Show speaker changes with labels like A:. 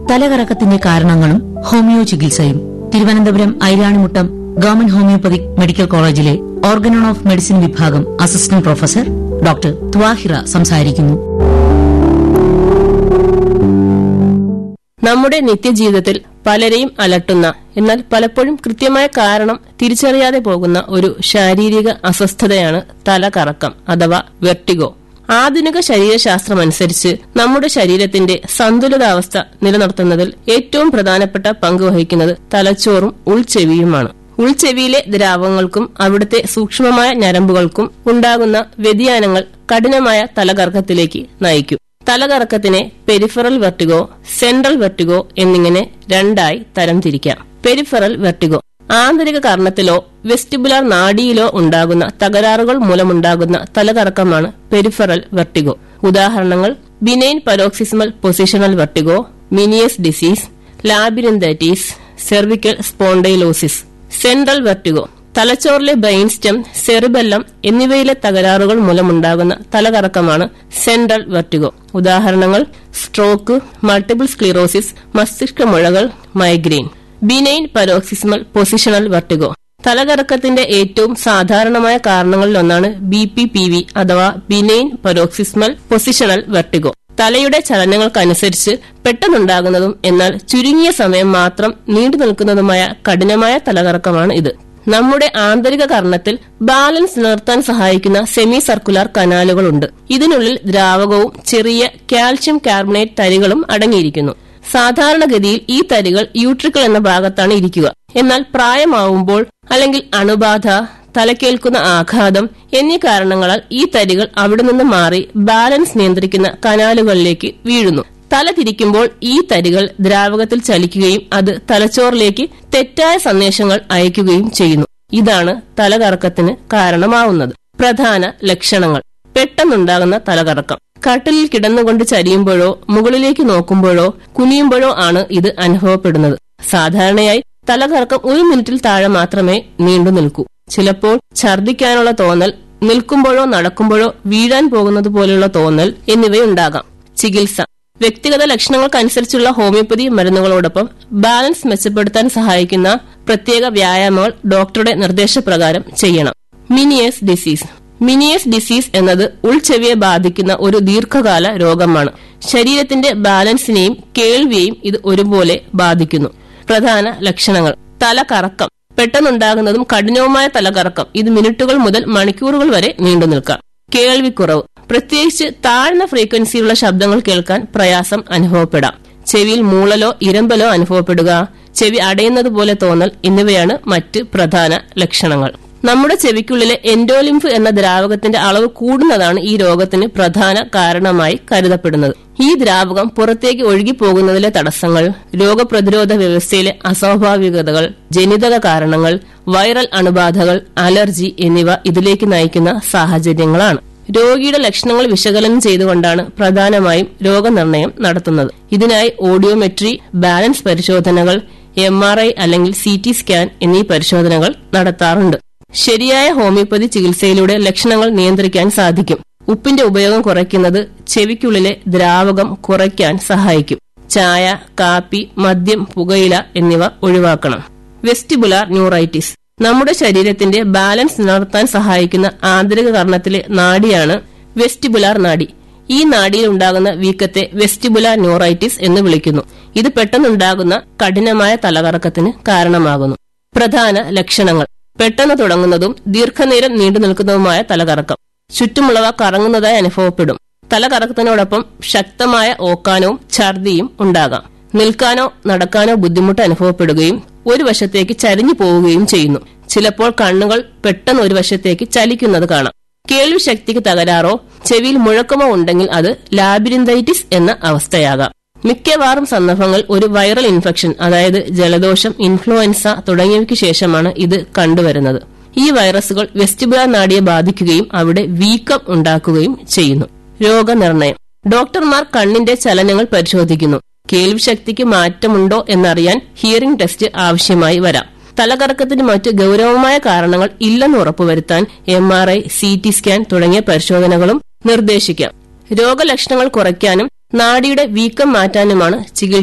A: തലകറക്കത്തിന്റെ കാരണങ്ങളും ഹോമിയോ ചികിത്സയും Thiruvananthapuram Airanimuttam government homoeopathic medical കോളേജിലെ ഓർഗനോൺ ഓഫ് മെഡിസിൻ വിഭാഗം അസിസ്റ്റന്റ് പ്രൊഫസർ ഡോക്ടർ ത്വാഹിറ സംസാരിക്കുന്നു
B: നമ്മുടെ നിത്യജീവിതത്തിൽ പലരെയും അലട്ടുന്ന എന്നാൽ പലപ്പോഴും കൃത്യമായ കാരണം തിരിച്ചറിയാതെ പോകുന്ന ഒരു ശാരീരിക അസ്വസ്ഥതയാണ് തലകറക്കം അഥവാ വെർട്ടിഗോ ആധുനിക ശരീരശാസ്ത്രമനുസരിച്ച് നമ്മുടെ ശരീരത്തിന്റെ സന്തുലിതാവസ്ഥ നിലനിർത്തുന്നതിൽ ഏറ്റവും പ്രധാനപ്പെട്ട പങ്ക് വഹിക്കുന്നത് തലച്ചോറും ഉൾച്ചെവിയുമാണ് ഉൾച്ചെവിയിലെ ദ്രാവകങ്ങൾക്കും അവിടുത്തെ സൂക്ഷ്മമായ ഞരമ്പുകൾക്കും ഉണ്ടാകുന്ന വ്യതിയാനങ്ങൾ കഠിനമായ തലകറക്കത്തിലേക്ക് നയിക്കും തലകറക്കത്തിനെ പെരിഫറൽ വെർട്ടിഗോ സെൻട്രൽ വെർട്ടിഗോ എന്നിങ്ങനെ രണ്ടായി തരംതിരിക്കാം പെരിഫറൽ വെർട്ടിഗോ ആന്തരിക കാരണത്തിലോ വെസ്റ്റിബുലാർ നാഡിയിലോ ഉണ്ടാകുന്ന തകരാറുകൾ മൂലമുണ്ടാകുന്ന തലകറക്കമാണ് പെരിഫറൽ വെർട്ടിഗോ ഉദാഹരണങ്ങൾ benign paroxysmal positional vertigo Meniere's disease labyrinthitis cervical spondylosis central vertigo തലച്ചോറിലെ ബ്രെയിൻ സ്റ്റെം സെറിബെല്ലം എന്നിവയിലെ തകരാറുകൾ മൂലമുണ്ടാകുന്ന തലകറക്കമാണ് സെൻട്രൽ വെർട്ടിഗോ ഉദാഹരണങ്ങൾ സ്ട്രോക്ക് മൾട്ടിപ്പിൾ സ്ക്ലീറോസിസ് മസ്തിഷ്ക മുഴകൾ migraine benign paroxysmal positional vertigo തലകറക്കത്തിന്റെ ഏറ്റവും സാധാരണമായ കാരണങ്ങളിലൊന്നാണ് ബി പി പി വി അഥവാ ബിനൈൻ പരോക്സിസ്മൽ പൊസിഷണൽ വെർട്ടിഗോ തലയുടെ ചലനങ്ങൾക്കനുസരിച്ച് പെട്ടെന്നുണ്ടാകുന്നതും എന്നാൽ ചുരുങ്ങിയ സമയം മാത്രം നീണ്ടു നിൽക്കുന്നതുമായ കഠിനമായ തലകറക്കമാണ് ഇത് നമ്മുടെ ആന്തരിക കർണത്തിൽ ബാലൻസ് നിലനിർത്താൻ സഹായിക്കുന്ന സെമി സർക്കുലർ കനാലുകളുണ്ട് ഇതിനുള്ളിൽ ദ്രാവകവും ചെറിയ കാൽഷ്യം കാർബണേറ്റ് തരികളും അടങ്ങിയിരിക്കുന്നു സാധാരണഗതിയിൽ ഈ തരികൾ യൂട്രിക്കിൾ എന്ന ഭാഗത്താണ് ഇരിക്കുക എന്നാൽ പ്രായമാവുമ്പോൾ അല്ലെങ്കിൽ അണുബാധ തലക്കേൽക്കുന്ന ആഘാതം എന്നീ കാരണങ്ങളാൽ ഈ തരികൾ അവിടെ നിന്ന് മാറി ബാലൻസ് നിയന്ത്രിക്കുന്ന കനാലുകളിലേക്ക് വീഴുന്നു തല തിരിക്കുമ്പോൾ ഈ തരികൾ ദ്രാവകത്തിൽ ചലിക്കുകയും അത് തലച്ചോറിലേക്ക് തെറ്റായ സന്ദേശങ്ങൾ അയക്കുകയും ചെയ്യുന്നു ഇതാണ് തലകറക്കത്തിന് കാരണമാവുന്നത് പ്രധാന ലക്ഷണങ്ങൾ പെട്ടെന്നുണ്ടാകുന്ന തലകറക്കം കട്ടിലിൽ കിടന്നുകൊണ്ട് ചരിയുമ്പോഴോ മുകളിലേക്ക് നോക്കുമ്പോഴോ കുനിയുമ്പോഴോ ആണ് ഇത് അനുഭവപ്പെടുന്നത് സാധാരണയായി തലകറക്കം ഒരു മിനിറ്റിൽ താഴെ മാത്രമേ നീണ്ടു നിൽക്കൂ ചിലപ്പോൾ ഛർദ്ദിക്കാനുള്ള തോന്നൽ നിൽക്കുമ്പോഴോ നടക്കുമ്പോഴോ വീഴാൻ പോകുന്നത് പോലെയുള്ള തോന്നൽ എന്നിവയുണ്ടാകാം ചികിത്സ വ്യക്തിഗത ലക്ഷണങ്ങൾക്കനുസരിച്ചുള്ള ഹോമിയോപ്പതി മരുന്നുകളോടൊപ്പം ബാലൻസ് മെച്ചപ്പെടുത്താൻ സഹായിക്കുന്ന പ്രത്യേക വ്യായാമങ്ങൾ ഡോക്ടറുടെ നിർദ്ദേശപ്രകാരം ചെയ്യണം മിനിയസ് ഡിസീസ് മിനിയസ് ഡിസീസ് എന്നത് ഉൾച്ചെവിയെ ബാധിക്കുന്ന ഒരു ദീർഘകാല രോഗമാണ് ശരീരത്തിന്റെ ബാലൻസിനെയും കേൾവിയെയും ഇത് ഒരുപോലെ ബാധിക്കുന്നു പ്രധാന ലക്ഷണങ്ങൾ തലകറക്കം പെട്ടെന്നുണ്ടാകുന്നതും കഠിനവുമായ തലകറക്കം ഇത് മിനിറ്റുകൾ മുതൽ മണിക്കൂറുകൾ വരെ നീണ്ടു നിൽക്കാം കേൾവിക്കുറവ് പ്രത്യേകിച്ച് താഴ്ന്ന ഫ്രീക്വൻസിയിലുള്ള ശബ്ദങ്ങൾ കേൾക്കാൻ പ്രയാസം അനുഭവപ്പെടാം ചെവിയിൽ മൂളലോ ഇരമ്പലോ അനുഭവപ്പെടുക ചെവി അടയുന്നത് പോലെ തോന്നൽ എന്നിവയാണ് മറ്റ് പ്രധാന ലക്ഷണങ്ങൾ നമ്മുടെ ചെവിക്കുള്ളിലെ എൻഡോലിംഫ് എന്ന ദ്രാവകത്തിന്റെ അളവ് കൂടുന്നതാണ് ഈ രോഗത്തിന് പ്രധാന കാരണമായി കരുതപ്പെടുന്നത് ഈ ദ്രാവകം പുറത്തേക്ക് ഒഴുകിപ്പോകുന്നതിലെ തടസ്സങ്ങൾ രോഗപ്രതിരോധ വ്യവസ്ഥയിലെ അസ്വാഭാവികതകൾ ജനിതക കാരണങ്ങൾ വൈറൽ അണുബാധകൾ അലർജി എന്നിവ ഇതിലേക്ക് നയിക്കുന്ന സാഹചര്യങ്ങളാണ് രോഗിയുടെ ലക്ഷണങ്ങൾ വിശകലനം ചെയ്തുകൊണ്ടാണ് പ്രധാനമായും രോഗനിർണയം നടത്തുന്നത് ഇതിനായി ഓഡിയോമെട്രി ബാലൻസ് പരിശോധനകൾ എം ആർ ഐ അല്ലെങ്കിൽ സി ടി സ്കാൻ എന്നീ പരിശോധനകൾ നടത്താറുണ്ട് ശരിയായ ഹോമിയോപ്പതി ചികിത്സയിലൂടെ ലക്ഷണങ്ങൾ നിയന്ത്രിക്കാൻ സാധിക്കും ഉപ്പിന്റെ ഉപയോഗം കുറയ്ക്കുന്നത് ചെവിക്കുള്ളിലെ ദ്രാവകം കുറയ്ക്കാൻ സഹായിക്കും ചായ കാപ്പി മദ്യം പുകയില എന്നിവ ഒഴിവാക്കണം വെസ്റ്റിബുലാർ ന്യൂറൈറ്റിസ് നമ്മുടെ ശരീരത്തിന്റെ ബാലൻസ് നിലനിർത്താൻ സഹായിക്കുന്ന ആന്തരിക കർണത്തിലെ നാഡിയാണ് വെസ്റ്റിബുലാർ നാഡി ഈ നാഡിയിൽ ഉണ്ടാകുന്ന വീക്കത്തെ വെസ്റ്റിബുലാർ ന്യൂറൈറ്റിസ് എന്ന് വിളിക്കുന്നു ഇത് പെട്ടെന്നുണ്ടാകുന്ന കഠിനമായ തലകറക്കത്തിന് കാരണമാകുന്നു പ്രധാന ലക്ഷണങ്ങൾ പെട്ടെന്ന് തുടങ്ങുന്നതും ദീർഘനേരം നീണ്ടു നിൽക്കുന്നതുമായ തലകറക്കം ചുറ്റുമുള്ളവ കറങ്ങുന്നതായി അനുഭവപ്പെടും തലകറക്കത്തിനോടൊപ്പം ശക്തമായ ഓക്കാനവും ഛർദിയും ഉണ്ടാകാം നിൽക്കാനോ നടക്കാനോ ബുദ്ധിമുട്ട് അനുഭവപ്പെടുകയും ഒരു വശത്തേക്ക് ചരിഞ്ഞു പോവുകയും ചെയ്യുന്നു ചിലപ്പോൾ കണ്ണുകൾ പെട്ടെന്ന് ഒരു വശത്തേക്ക് ചലിക്കുന്നത് കാണാം കേൾവി ശക്തിക്ക് തകരാറോ ചെവിയിൽ മുഴക്കമോ ഉണ്ടെങ്കിൽ അത് ലാബിരിന്തൈറ്റിസ് എന്ന അവസ്ഥയാകാം മിക്കവാറും സന്ദർഭങ്ങൾ ഒരു വൈറൽ ഇൻഫെക്ഷൻ അതായത് ജലദോഷം ഇൻഫ്ലുവൻസ തുടങ്ങിയവയ്ക്ക് ശേഷമാണ് ഇത് കണ്ടുവരുന്നത് ഈ വൈറസുകൾ വെസ്റ്റിബുലാർ നാഡിയെ ബാധിക്കുകയും അവിടെ വീക്കം ഉണ്ടാക്കുകയും ചെയ്യുന്നു രോഗനിർണയം ഡോക്ടർമാർ കണ്ണിന്റെ ചലനങ്ങൾ പരിശോധിക്കുന്നു കേൾവി ശക്തിക്ക് മാറ്റമുണ്ടോ എന്നറിയാൻ ഹിയറിംഗ് ടെസ്റ്റ് ആവശ്യമായി വരാം തലകറക്കത്തിന് മറ്റ് ഗൌരവമായ കാരണങ്ങൾ ഇല്ലെന്ന് ഉറപ്പുവരുത്താൻ M R I C T scan തുടങ്ങിയ പരിശോധനകളും നിർദ്ദേശിക്കാം രോഗലക്ഷണങ്ങൾ കുറയ്ക്കാനും നാഡിയുടെ വീക്കം മാറ്റാനുമാണ് ചികിത്സ